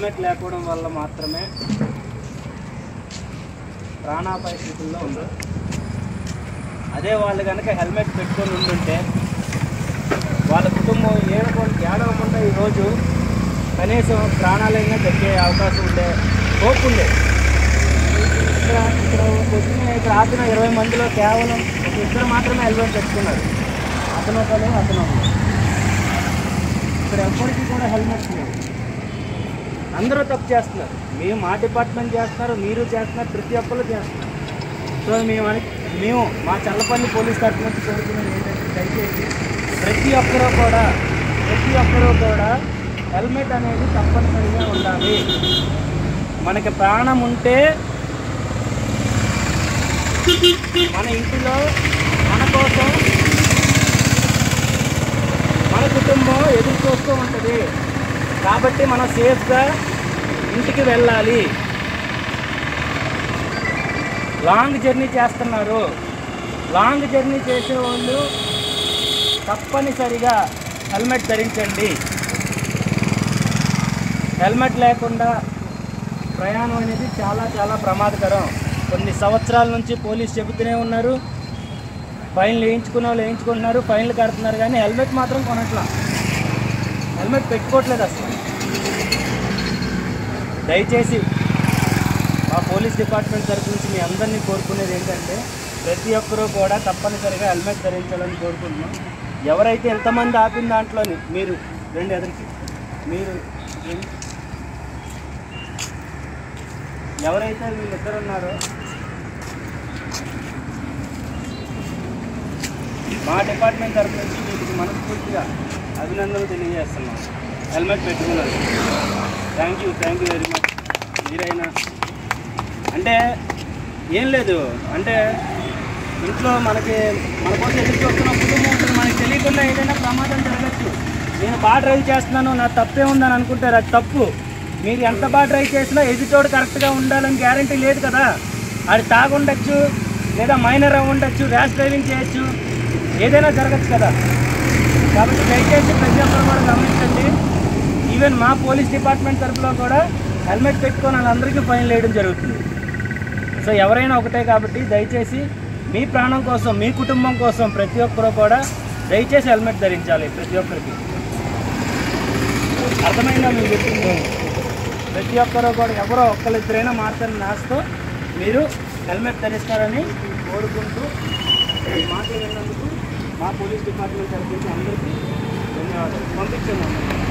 Helmet లేకపోవడం వల్ల మాత్రమే ప్రాణాపాయ స్థితుల్లో ఉన్నారు అదే వాళ్ళు కనుక హెల్మెట్ పెట్టుకొని ఉండుంటే వాళ్ళ కుటుంబం ఏడకుండా ఏడవకుండా ఈరోజు కనీసం ప్రాణాలైనా తగ్గే అవకాశం ఉండే హోప్ ఉండే ఇక్కడ ఇక్కడ పొద్దున్న ఇక్కడ ఆపిన ఇరవై మందిలో కేవలం ఒక ఇద్దరు మాత్రమే హెల్మెట్ పెట్టుకున్నారు అతను ఒకరు అతను ఒకరు ఇక్కడ ఎవ్వరికి కూడా హెల్మెట్స్ లేవు అందరూ తప్పు చేస్తున్నారు మేము మా డిపార్ట్మెంట్ చేస్తున్నారు మీరు చేస్తున్నారు ప్రతి ఒక్కరు చేస్తున్నారు సో మేము అని మేము మా చల్లపల్లి పోలీస్ తరఫు నుంచి కోరుకునేది ఏంటంటే దయచేసి ప్రతి ఒక్కరూ కూడా ప్రతి ఒక్కరూ కూడా హెల్మెట్ అనేది తప్పనిసరిగా ఉండాలి మనకి ప్రాణం ఉంటే మన ఇంటిలో మన కోసం మన కుటుంబం ఎదురు చూస్తూ ఉంటుంది కాబట్టి మనం సేఫ్గా ఇంటికి వెళ్ళాలి లాంగ్ జర్నీ చేస్తున్నారు లాంగ్ జర్నీ చేసే వాళ్ళు తప్పనిసరిగా హెల్మెట్ ధరించండి హెల్మెట్ లేకుండా ప్రయాణం అనేది చాలా చాలా ప్రమాదకరం కొన్ని సంవత్సరాల నుంచి పోలీస్ చెబుతూనే ఉన్నారు ఫైన్లు వేయించుకున్న వాళ్ళు వేయించుకుంటున్నారు ఫైన్లు కడుతున్నారు కానీ హెల్మెట్ మాత్రం కొనట్లా హెల్మెట్ పెట్టుకోవట్లేదు అసలు దయచేసి మా పోలీస్ డిపార్ట్మెంట్ తరఫు నుంచి మీ అందరినీ కోరుకునేది ఏంటంటే ప్రతి ఒక్కరూ కూడా తప్పనిసరిగా హెల్మెట్ ధరించాలని కోరుకుంటున్నాం ఎవరైతే ఎంతమంది ఆపిన దాంట్లోని మీరు రెండు ఎదురికి మీరు రండి. ఎవరైతే వీళ్ళిద్దరు ఉన్నారో మా డిపార్ట్మెంట్ తరఫు నుంచి వీటికి మనస్ఫూర్తిగా అభినందనలు తెలియజేస్తున్నాం హెల్మెట్ పెట్టుకున్నారు thank you thank you very much మీరైనా అంటే ఏం లేదు అంటే ఇంట్లో మనకి మన కోసం ఎదురు చూస్తున్న కుటుంబం ఉంటుంది మనకి తెలియకుండా ఏదైనా ప్రమాదం జరగచ్చు నేను బాగా డ్రైవ్ చేస్తున్నాను నా తప్పే ఉందని అనుకుంటారు అది తప్పు మీరు ఎంత బాగా డ్రైవ్ చేసినా ఎదుటోడు కరెక్ట్గా ఉండాలని గ్యారంటీ లేదు కదా అది తాగుండొచ్చు లేదా మైనర్ అయి ఉండొచ్చు ర్యాష్ డ్రైవింగ్ చేయొచ్చు ఏదైనా జరగచ్చు కదా కాబట్టి దయచేసి ప్రతి ఒక్కరు కూడా గమనించండి ఈవెన్ మా పోలీస్ డిపార్ట్మెంట్ తరఫులో కూడా హెల్మెట్ పెట్టుకొని వాళ్ళందరికీ ఫైన్ వేయడం జరుగుతుంది సో ఎవరైనా ఒకటే కాబట్టి దయచేసి మీ ప్రాణం కోసం మీ కుటుంబం కోసం ప్రతి ఒక్కరూ కూడా దయచేసి హెల్మెట్ ధరించాలి ప్రతి ఒక్కరికి అర్థమైందా మీరు చెప్పింది ప్రతి ఒక్కరూ కూడా ఎవరో ఒక్కరిద్దరైనా మాత్రం నాస్తో మీరు హెల్మెట్ ధరిస్తారని కోరుకుంటూ ఈ మాట విన్నందుకు మా పోలీస్ డిపార్ట్మెంట్ తరఫు నుంచి అందరికీ ధన్యవాదాలు పంపించండి